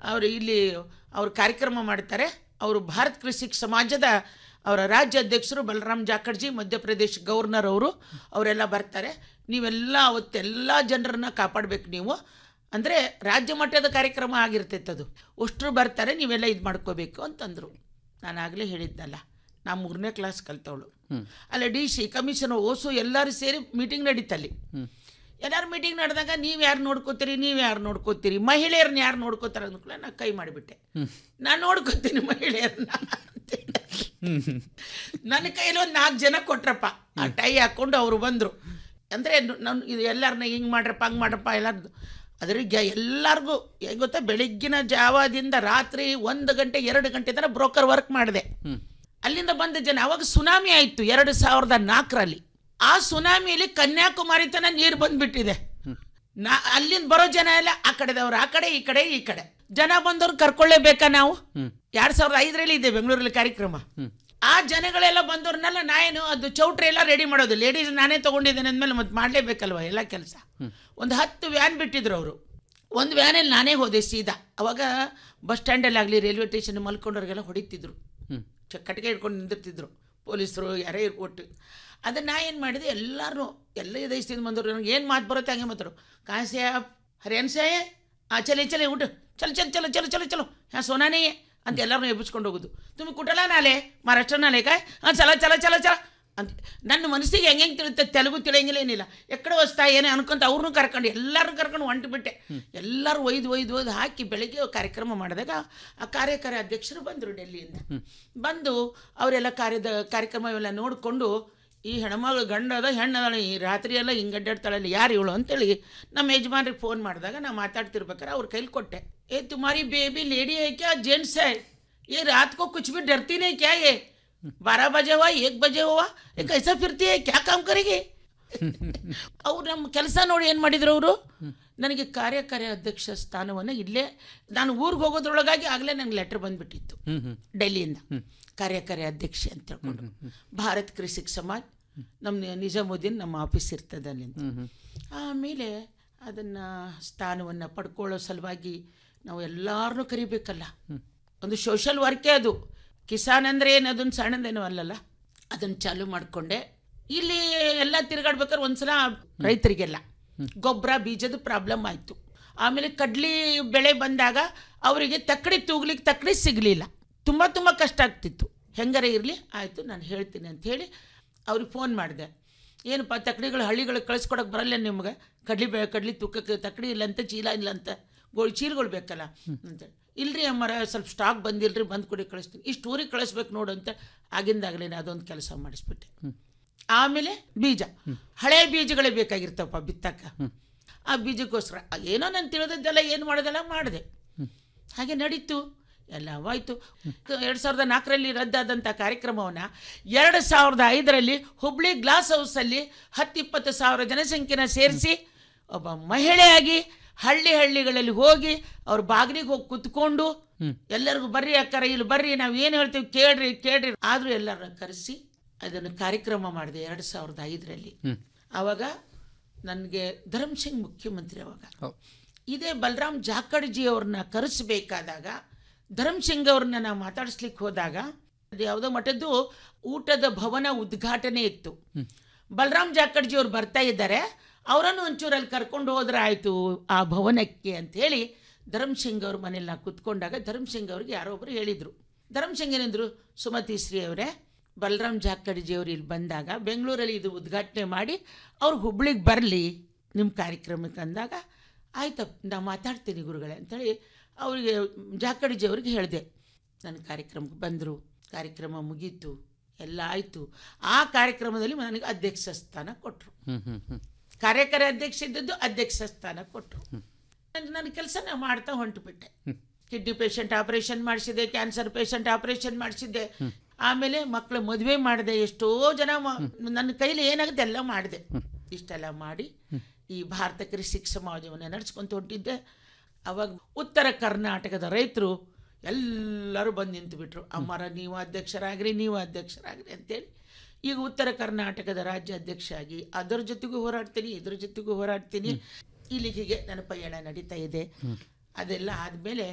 ಅವರು ಇಲ್ಲಿ ಅವರು ಕಾರ್ಯಕ್ರಮ ಮಾಡ್ತಾರೆ ಅವರು ಭಾರತ್ ಕೃಷಿ ಸಮಾಜದ ಅವರ ರಾಜ್ಯ ಅಧ್ಯಕ್ಷರು ಬಲರಾಮ್ ಜಾಖಡ್ಜಿ ಮಧ್ಯಪ್ರದೇಶ ಗವರ್ನರ್ ಅವರು ಅವರೆಲ್ಲ ಬರ್ತಾರೆ ನೀವೆಲ್ಲ ಅವತ್ತೆಲ್ಲ ಜನರನ್ನ ಕಾಪಾಡಬೇಕು ನೀವು ಅಂದರೆ ರಾಜ್ಯ ಮಟ್ಟದ ಕಾರ್ಯಕ್ರಮ ಆಗಿರ್ತೈತೆ ಅದು ಅಷ್ಟರು ಬರ್ತಾರೆ ನೀವೆಲ್ಲ ಇದು ಮಾಡ್ಕೋಬೇಕು ಅಂತಂದರು ನಾನು ಆಗಲೇ ಹೇಳಿದ್ನಲ್ಲ ನಾ ಮೂರನೇ ಕ್ಲಾಸ್ ಕಲ್ತವಳು ಅಲ್ಲ ಡಿ ಸಿ ಕಮಿಷನ್ ಓಸು ಎಲ್ಲರೂ ಸೇರಿ ಮೀಟಿಂಗ್ ನಡೀತಲ್ಲಿ ಎಲ್ಲರೂ ಮೀಟಿಂಗ್ ನಡೆದಾಗ ನೀವು ಯಾರು ನೋಡ್ಕೋತೀರಿ ನೀವು ಯಾರು ನೋಡ್ಕೋತೀರಿ ಮಹಿಳೆಯರನ್ನ ಯಾರು ನೋಡ್ಕೋತಾರೆ ಅಂದ್ಕೊಳ್ಳ ನಾನು ಕೈ ಮಾಡಿಬಿಟ್ಟೆ ನಾನು ನೋಡ್ಕೋತೀನಿ ಮಹಿಳೆಯರನ್ನ ನನ್ನ ಕೈಯಲ್ಲಿ ಒಂದು ನಾಲ್ಕು ಜನ ಕೊಟ್ರಪ್ಪ ಆ ಟೈ ಹಾಕ್ಕೊಂಡು ಅವರು ಬಂದರು ಅಂದರೆ ನಾನು ಇದು ಎಲ್ಲರನ್ನ ಹಿಂಗೆ ಮಾಡ್ರಪ್ಪ ಹಂಗೆ ಮಾಡ್ರಪ್ಪ ಎಲ್ಲರದು ಅದ್ರಿಗೆ ಎಲ್ಲರಿಗೂ ಹೆಂಗ್ ಗೊತ್ತಾ ಬೆಳಿಗ್ಗಿನ ಜಾವದಿಂದ ರಾತ್ರಿ ಒಂದು ಗಂಟೆ ಎರಡು ಗಂಟೆ ತನಕ ಬ್ರೋಕರ್ ವರ್ಕ್ ಮಾಡಿದೆ ಅಲ್ಲಿಂದ ಬಂದ ಜನ ಅವಾಗ ಸುನಾಮಿ ಆಯಿತು ಎರಡು ಸಾವಿರದ ನಾಲ್ಕರಲ್ಲಿ ಆ ಸುನಾಮಿಯಲ್ಲಿ ಕನ್ಯಾಕುಮಾರಿ ತನ ನೀರು ಬಂದ್ಬಿಟ್ಟಿದೆ ನಾ ಅಲ್ಲಿಂದ ಬರೋ ಜನ ಎಲ್ಲ ಆ ಕಡೆದವ್ರು ಆ ಕಡೆ ಈ ಕಡೆ ಈ ಕಡೆ ಜನ ಬಂದವ್ರು ಕರ್ಕೊಳ್ಳೇಬೇಕಾ ನಾವು ಎರಡ್ ಸಾವಿರದ ಐದರಲ್ಲಿ ಇದೆ ಬೆಂಗಳೂರಲ್ಲಿ ಕಾರ್ಯಕ್ರಮ ಆ ಜನಗಳೆಲ್ಲ ಬಂದವ್ರನ್ನೆಲ್ಲ ನಾ ಏನು ಅದು ಚೌಟ್ರಿ ಎಲ್ಲ ರೆಡಿ ಮಾಡೋದು ಲೇಡೀಸ್ ನಾನೇ ತಗೊಂಡಿದ್ದೇನೆ ಅಂದಮೇಲೆ ಮತ್ತೆ ಮಾಡಲೇಬೇಕಲ್ವ ಎಲ್ಲ ಕೆಲಸ ಒಂದು ಹತ್ತು ವ್ಯಾನ್ ಬಿಟ್ಟಿದ್ರು ಅವರು ಒಂದು ವ್ಯಾನಲ್ಲಿ ನಾನೇ ಹೋದೆ ಸೀದಾ ಅವಾಗ ಬಸ್ ಸ್ಟ್ಯಾಂಡಲ್ಲಾಗಲಿ ರೈಲ್ವೆ ಸ್ಟೇಷನ್ ಮಲ್ಕೊಂಡವ್ರಿಗೆಲ್ಲ ಹೊಡಿತಿದ್ರು ಚ ಕಟ್ಟಿಗೆ ಹಿಡ್ಕೊಂಡು ನಿಂದಿರ್ತಿದ್ರು ಪೊಲೀಸರು ಯಾರೇ ಇರ್ಕೊಟ್ಟು ಅದನ್ನು ನಾ ಏನು ಮಾಡಿದೆ ಎಲ್ಲರೂ ಎಲ್ಲ ದೇಶದಿಂದ ಬಂದವರು ನನಗೆ ಏನು ಮಾತು ಬರುತ್ತೆ ಹಂಗೆ ಮಾತಾಡು ಕಾಸೆ ಹರಿಯಾಣ ಸಾಯೇ ಆ ಚಲೆ ಚಲೆ ಊಟ ಚಲ ಚಲ ಚಲ ಚಲ ಚಲ ಚಲೋ ಹ್ಯಾ ಸೋನಾ नहीं है ಅಂತ ಎಲ್ಲರನ್ನೂ ಎಬ್ಬಿಸ್ಕೊಂಡು ಹೋಗೋದು ತುಮಿ ಕುಟಲ ನಾಲೆ ಮಹಾರಾಷ್ಟ್ರ ನಾಲೆ ಕಾಯ್ ಹಾಂ ಚಲ ಚಲ ಚಲ ಚಲ ಅಂತ ನನ್ನ ಮನಸ್ಸಿಗೆ ಹೆಂಗೆ ಹೆಂಗೆ ತಿಳಿಯುತ್ತೆ ತೆಲುಗು ತಿಳಿಯಂಗಿಲ್ಲ ಏನಿಲ್ಲ ಎಕ್ಕಡೆ ವಸ್ತಾ ಏನೇ ಅನ್ಕೊಂತ ಅವ್ರನ್ನೂ ಕರ್ಕೊಂಡು ಎಲ್ಲರನ್ನೂ ಕರ್ಕೊಂಡು ಹೊಂಟು ಬಿಟ್ಟೆ ಎಲ್ಲರೂ ಒಯ್ದು ಒಯ್ದು ಒಯ್ದು ಹಾಕಿ ಬೆಳಿಗ್ಗೆ ಕಾರ್ಯಕ್ರಮ ಮಾಡಿದಾಗ ಆ ಕಾರ್ಯಕಾರಿ ಅಧ್ಯಕ್ಷರು ಬಂದರು ಡೆಲ್ಲಿಯಿಂದ ಬಂದು ಅವರೆಲ್ಲ ಕಾರ್ಯದ ಕಾರ್ಯಕ್ರಮ ಇವೆಲ್ಲ ನೋಡಿಕೊಂಡು ಈ ಹೆಣ್ಮಗಳು ಗಂಡ ಅದ ಹೆಣ್ಣು ಅದಾಳ ಈ ರಾತ್ರಿ ಎಲ್ಲ ಹಿಂಗೆ ಅಡ್ಡಾಡ್ತಾಳಲ್ಲ ಯಾರು ಇವಳು ಅಂತೇಳಿ ನಮ್ಮ ಯಜಮಾನ್ರಿಗೆ ಫೋನ್ ಮಾಡಿದಾಗ ನಾ ಮಾತಾಡ್ತಿರ್ಬೇಕಾರೆ ಅವ್ರ ಕೈಲಿ ಕೊಟ್ಟೆ ಏ ತುಮಾರಿ ಬೇಬಿ ಲೇಡಿ है क्या जेंट्स है ये रात को कुछ भी डरती नहीं क्या ये बारह बजे हुआ एक बजे हुआ ये कैसा फिरती है क्या काम करेगी ಅವ್ರು ನಮ್ಮ ಕೆಲಸ ನೋಡಿ ಏನು ಮಾಡಿದ್ರು ಅವರು ನನಗೆ ಕಾರ್ಯಕಾರಿ ಅಧ್ಯಕ್ಷ ಸ್ಥಾನವನ್ನು ಇಲ್ಲೇ ನಾನು ಊರಿಗೆ ಹೋಗೋದ್ರೊಳಗಾಗಿ ಆಗಲೇ ನಂಗೆ ಲೆಟ್ರ್ ಬಂದುಬಿಟ್ಟಿತ್ತು ಡೆಲ್ಲಿಯಿಂದ ಕಾರ್ಯಕಾರಿ ಅಧ್ಯಕ್ಷೆ ಅಂತ ಹೇಳ್ಕೊಂಡು ಭಾರತ್ ಕೃಷಿಕ್ ಸಮಾಜ್ ನಮ್ಮ ನಿಜಾಮುದ್ದೀನ್ ನಮ್ಮ ಆಫೀಸ್ ಇರ್ತದೆ ಅಲ್ಲಿಂದ ಆಮೇಲೆ ಅದನ್ನು ಸ್ಥಾನವನ್ನು ಪಡ್ಕೊಳ್ಳೋ ಸಲುವಾಗಿ ನಾವು ಎಲ್ಲರನ್ನೂ ಕರಿಬೇಕಲ್ಲ ಒಂದು ಸೋಷಲ್ ವರ್ಕೇ ಅದು ಕಿಸಾನ್ ಅಂದರೆ ಏನು ಅದೊಂದು ಸಣ್ಣದೇನೋ ಅಲ್ಲಲ್ಲ ಅದನ್ನು ಚಾಲು ಮಾಡಿಕೊಂಡೆ ಇಲ್ಲಿ ಎಲ್ಲ ತಿರುಗಾಡ್ಬೇಕಾದ್ರೆ ಒಂದ್ಸಲ ರೈತರಿಗೆಲ್ಲ ಗೊಬ್ಬರ ಬೀಜದ ಪ್ರಾಬ್ಲಮ್ ಆಯಿತು ಆಮೇಲೆ ಕಡ್ಲಿ ಬೆಳೆ ಬಂದಾಗ ಅವರಿಗೆ ತಕ್ಕಡಿ ತೂಗ್ಲಿಕ್ಕೆ ತಕ್ಕಡಿ ಸಿಗಲಿಲ್ಲ ತುಂಬ ತುಂಬ ಕಷ್ಟ ಆಗ್ತಿತ್ತು ಹೆಂಗಾರ ಇರಲಿ ಆಯಿತು ನಾನು ಹೇಳ್ತೀನಿ ಅಂತ ಹೇಳಿ ಅವ್ರಿಗೆ ಫೋನ್ ಮಾಡಿದೆ ಏನಪ್ಪ ತಕ್ಕಡಿಗಳು ಹಳ್ಳಿಗಳಿಗೆ ಕಳಿಸ್ಕೊಡಕ್ಕೆ ಬರಲ್ಲ ನಿಮ್ಗೆ ಕಡ್ಲಿ ಬೆ ಕಡ್ಲಿ ತೂಕಕ್ಕೆ ತಕ್ಕಡಿ ಇಲ್ಲ ಅಂತ ಚೀಲ ಇಲ್ಲ ಅಂತ ಗೋಳ್ ಚೀಲಗಳು ಬೇಕಲ್ಲ ಅಂತ ಇಲ್ರಿ ಅಮ್ಮರ ಸ್ವಲ್ಪ ಸ್ಟಾಕ್ ಬಂದಿಲ್ರಿ ಬಂದು ಕೊಡಿ ಕಳಿಸ್ತೀನಿ ಇಷ್ಟು ಊರಿಗೆ ಕಳಿಸ್ಬೇಕು ನೋಡು ಅಂತ ಆಗಿಂದಾಗಲೇ ಅದೊಂದು ಕೆಲಸ ಮಾಡಿಸ್ಬಿಟ್ಟೆ ಆಮೇಲೆ ಬೀಜ ಹಳೆ ಬೀಜಗಳೇ ಬೇಕಾಗಿರ್ತಪ್ಪ ಬಿತ್ತಕ್ಕ ಆ ಬೀಜಕ್ಕೋಸ್ಕರ ಏನೋ ನಾನು ತಿಳಿದದ್ದೆಲ್ಲ ಏನು ಮಾಡೋದೆಲ್ಲ ಮಾಡಿದೆ ಹಾಗೆ ನಡೀತು ಎಲ್ಲವಾಯಿತು ಎರಡು ಸಾವಿರದ ನಾಲ್ಕರಲ್ಲಿ ರದ್ದಾದಂಥ ಕಾರ್ಯಕ್ರಮವನ್ನು ಎರಡು ಸಾವಿರದ ಐದರಲ್ಲಿ ಹುಬ್ಳಿ ಗ್ಲಾಸ್ ಹೌಸಲ್ಲಿ ಹತ್ತು ಇಪ್ಪತ್ತು ಸಾವಿರ ಜನಸಂಖ್ಯೆನ ಸೇರಿಸಿ ಒಬ್ಬ ಮಹಿಳೆಯಾಗಿ ಹಳ್ಳಿ ಹಳ್ಳಿಗಳಲ್ಲಿ ಹೋಗಿ ಅವ್ರ ಬಾಗಿಲಿಗೆ ಹೋಗಿ ಕುತ್ಕೊಂಡು ಎಲ್ಲರಿಗೂ ಬರ್ರಿ ಅಕ್ಕಾರ ಇಲ್ಲಿ ಬರ್ರಿ ನಾವು ಏನು ಹೇಳ್ತೀವಿ ಕೇಳ್ರಿ ಕೇಳ್ರಿ ಆದರೂ ಎಲ್ಲರನ್ನ ಕರೆಸಿ ಅದನ್ನು ಕಾರ್ಯಕ್ರಮ ಮಾಡಿದೆ ಎರಡು ಸಾವಿರದ ಐದರಲ್ಲಿ ಆವಾಗ ನನಗೆ ಧರ್ಮ್ ಸಿಂಗ್ ಮುಖ್ಯಮಂತ್ರಿ ಅವಾಗ ಇದೇ ಬಲರಾಮ್ ಜಾಖಡ್ಜಿ ಅವ್ರನ್ನ ಕರೆಸಬೇಕಾದಾಗ ಧರ್ಮ್ ಸಿಂಗ್ ಅವ್ರನ್ನ ನಾವು ಮಾತಾಡಿಸ್ಲಿಕ್ಕೆ ಹೋದಾಗ ಅದು ಯಾವುದೋ ಮಠದ್ದು ಊಟದ ಭವನ ಉದ್ಘಾಟನೆ ಇತ್ತು ಬಲರಾಮ್ ಜಾಖಡ್ಜಿ ಅವ್ರು ಬರ್ತಾ ಇದ್ದಾರೆ ಅವರನ್ನು ಒಂಚೂರಲ್ಲಿ ಕರ್ಕೊಂಡು ಹೋದ್ರೆ ಆಯಿತು ಆ ಭವನಕ್ಕೆ ಅಂಥೇಳಿ ಧರ್ಮ್ ಸಿಂಗ್ ಅವ್ರ ಮನೇಲಿ ನಾವು ಕುತ್ಕೊಂಡಾಗ ಧರ್ಮ್ ಸಿಂಗ್ ಅವ್ರಿಗೆ ಯಾರೋ ಒಬ್ಬರು ಹೇಳಿದರು ಧರ್ಮ್ ಸಿಂಗ್ ಏನಂದ್ರು ಸುಮತಿ ಶ್ರೀ ಅವರೇ ಬಲರಾಮ್ ಜಾಖಡ್ಜಿ ಅವರು ಇಲ್ಲಿ ಬಂದಾಗ ಬೆಂಗಳೂರಲ್ಲಿ ಇದು ಉದ್ಘಾಟನೆ ಮಾಡಿ ಅವ್ರು ಹುಬ್ಳಿಗೆ ಬರಲಿ ನಿಮ್ಮ ಕಾರ್ಯಕ್ರಮಕ್ಕೆ ಅಂದಾಗ ಆಯ್ತಪ್ಪ ನಾ ಮಾತಾಡ್ತೀನಿ ಗುರುಗಳೇ ಅಂಥೇಳಿ ಅವರಿಗೆ ಜಾಖಡ್ಜಿ ಅವ್ರಿಗೆ ಹೇಳಿದೆ ನನ್ನ ಕಾರ್ಯಕ್ರಮಕ್ಕೆ ಬಂದರು ಕಾರ್ಯಕ್ರಮ ಮುಗೀತು ಎಲ್ಲ ಆಯಿತು ಆ ಕಾರ್ಯಕ್ರಮದಲ್ಲಿ ನನಗೆ ಅಧ್ಯಕ್ಷ ಸ್ಥಾನ ಕೊಟ್ಟರು ಕಾರ್ಯಕಾರಿ ಅಧ್ಯಕ್ಷ ಇದ್ದದ್ದು ಅಧ್ಯಕ್ಷ ಸ್ಥಾನ ಕೊಟ್ಟರು ನನ್ನ ಕೆಲಸ ನಾ ಮಾಡ್ತಾ ಹೊಂಟುಬಿಟ್ಟೆ ಕಿಡ್ನಿ ಪೇಷಂಟ್ ಆಪರೇಷನ್ ಮಾಡಿಸಿದೆ ಕ್ಯಾನ್ಸರ್ ಪೇಷಂಟ್ ಆಪರೇಷನ್ ಮಾಡಿಸಿದ್ದೆ ಆಮೇಲೆ ಮಕ್ಕಳ ಮದುವೆ ಮಾಡಿದೆ ಎಷ್ಟೋ ಜನ ಮ- ನನ್ನ ಕೈಲಿ ಏನಾಗುತ್ತೆ ಎಲ್ಲ ಮಾಡಿದೆ ಇಷ್ಟೆಲ್ಲ ಮಾಡಿ ಈ ಭಾರತ ಕೃಷಿ ಸಮಾಜವನ್ನು ನಡೆಸ್ಕೊಂತ ಹೊಂಟಿದ್ದೆ ಅವಾಗ ಉತ್ತರ ಕರ್ನಾಟಕದ ರೈತರು ಎಲ್ಲರೂ ಬಂದು ನಿಂತುಬಿಟ್ರು ಅಮ್ಮರ ನೀವು ಅಧ್ಯಕ್ಷರಾಗ್ರಿ ನೀವು ಅಧ್ಯಕ್ಷರಾಗ್ರಿ ಅಂತೇಳಿ ಈಗ ಉತ್ತರ ಕರ್ನಾಟಕದ ರಾಜ್ಯ ಅಧ್ಯಕ್ಷ ಆಗಿ ಅದರ ಜೊತೆಗೂ ಹೋರಾಡ್ತೀನಿ ಇದ್ರ ಜೊತೆಗೂ ಹೋರಾಡ್ತೀನಿ ಇಲ್ಲಿಗೆ ನನ್ನ ಪಯಣ ನಡೀತಾ ಇದೆ ಅದೆಲ್ಲ ಆದಮೇಲೆ